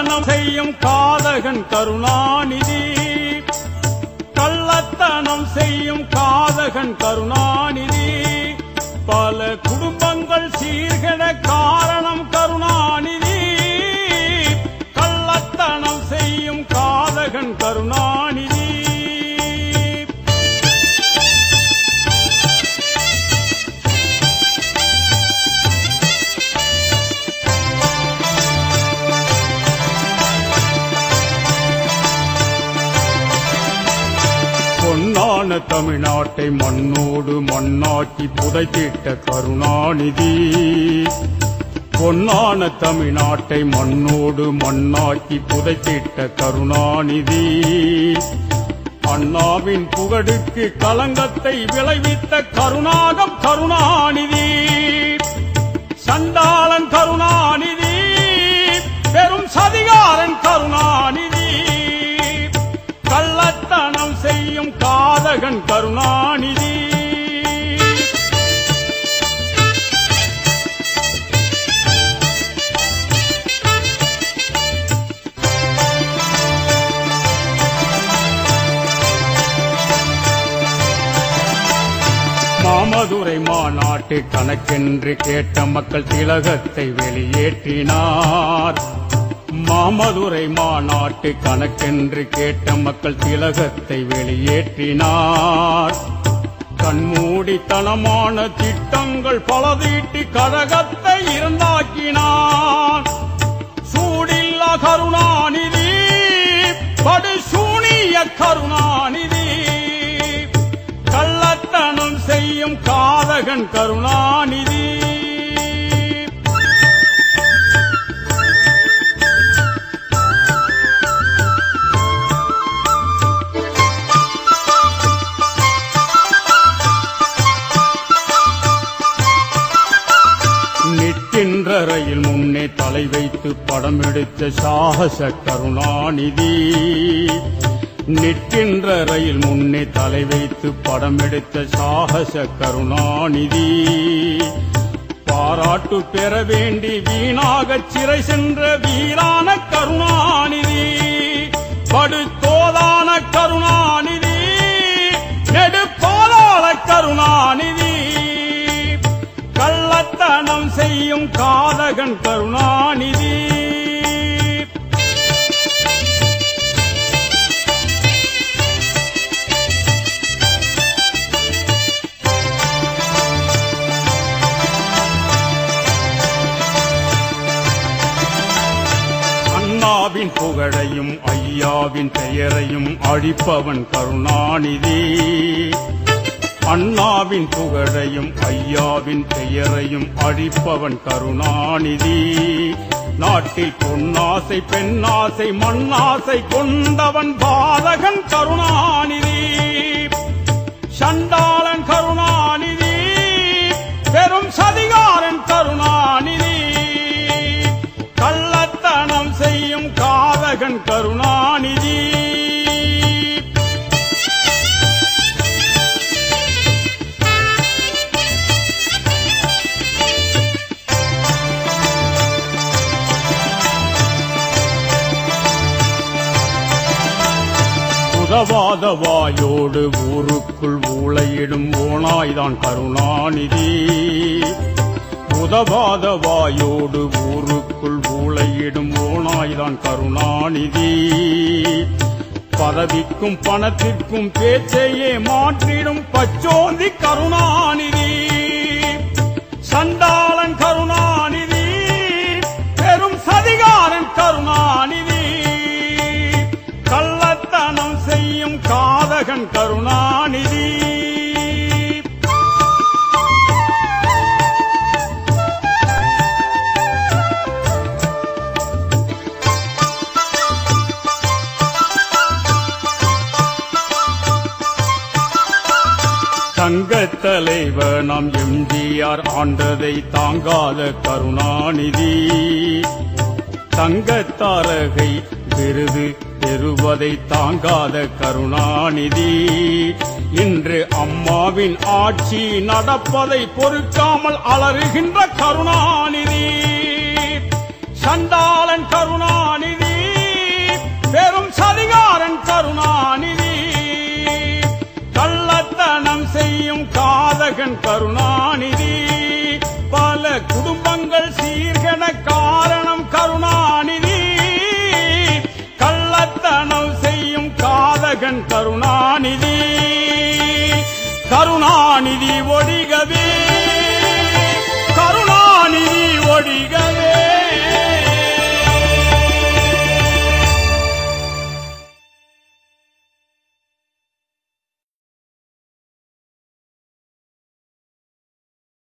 கள்ளத்தனம் செய்யும் காதகன் கருணாநிதி கள்ளத்தனம் செய்யும் காதகன் கருணாநிதி பல குடும்பங்கள் சீர்கெட காரணம் கருணாநிதி கள்ளத்தனம் செய்யும் காதகன் கருணாநிதி பொன்னான தமிழ்நாட்டை மண்ணோடு மண்ணாக்கி புதைத்திட்ட கருணாநிதி பொன்னான தமிழ்நாட்டை மண்ணோடு மண்ணாக்கி புதைத்திட்ட கருணாநிதி அண்ணாவின் புகழுக்கு களங்கத்தை விளைவித்த கருணாகம் கருணாநிதி சண்டாளன் கருணாநிதி பெரும் சதிகாரன் கருணாநிதி கள்ளத்தனம் செய்யும் காதகன் கருணாநிதி மாமதுரை மாநாட்டு கணக்கென்று கேட்ட மக்கள் திலகத்தை வெளியேற்றினார் மாமதுரை மாநாட்டு கணக்கென்று கேட்ட மக்கள் திலகத்தை வெளியேற்றினார் கண்மூடித்தனமான திட்டங்கள் பல தீட்டி கழகத்தை இருந்தாக்கினார் சூடில்லா கருணாநிதி படுசூனிய கருணாநிதி கள்ளத்தனம் செய்யும் காதகன் கருணாநிதி நிற்கின்ற ரயில் முன்னே தலை வைத்து படம் எடுத்த சாகச கருணாநிதி நிற்கின்ற ரயில் முன்னே தலை வைத்து படம் எடுத்த சாகச கருணாநிதி பாராட்டு பெற வேண்டி வீணாக சிறை சென்ற வீரான கருணாநிதி படுத்தோதான கருணாநிதி நெடுப்பாலாள கருணாநிதி கள்ளத்தனம் செய்யும் காதகன் கருணாநிதி அண்ணாவின் புகழையும் ஐயாவின் பெயரையும் அழிப்பவன் கருணாநிதி அண்ணாவின் புகழையும் ஐயாவின் பெயரையும் அழிப்பவன் கருணாநிதி நாட்டில் பொன்னாசை பெண்ணாசை மண்ணாசை கொண்டவன் பாதகன் கருணாநிதி சண்டாளன் கருணாநிதி பெரும் சதிகாரன் கருணாநிதி கள்ளத்தனம் செய்யும் காதகன் கருணாநிதி உதவாத வாயோடு ஊருக்குள் ஊளையிடும் ஓனாய்தான் கருணாநிதி உதவாத வாயோடு ஊருக்குள் ஊளையிடும் ஓனாய்தான் கருணாநிதி பதவிக்கும் பணத்திற்கும் பேச்சையே மாற்றிடும் பச்சோந்தி கருணாநிதி சண்டாளன் கருணாநிதி பெரும் சதிகாரன் கருணாநிதி கள்ளத்தனம் செய்யும் காதகன் கருணாநிதி தங்கத் தலைவர் நாம் எம்ஜிஆர் ஆண்டதை தாங்காத கருணாநிதி தங்கத்தாரகை விருது பெறுவதை தாங்காத கருணாநிதி இன்று அம்மாவின் ஆட்சி நடப்பதை பொறுக்காமல் அலறுகின்ற கருணாநிதி சண்டாளன் கருணாநிதி காதகன் கருணாநிதி பல குடும்பங்கள் சீர்கென காரணம் கருணாநிதி கள்ளத்தனம் செய்யும் காதகன் கருணாநிதி கருணாநிதி ஒழிகவே கருணாநிதி ஒழிகவே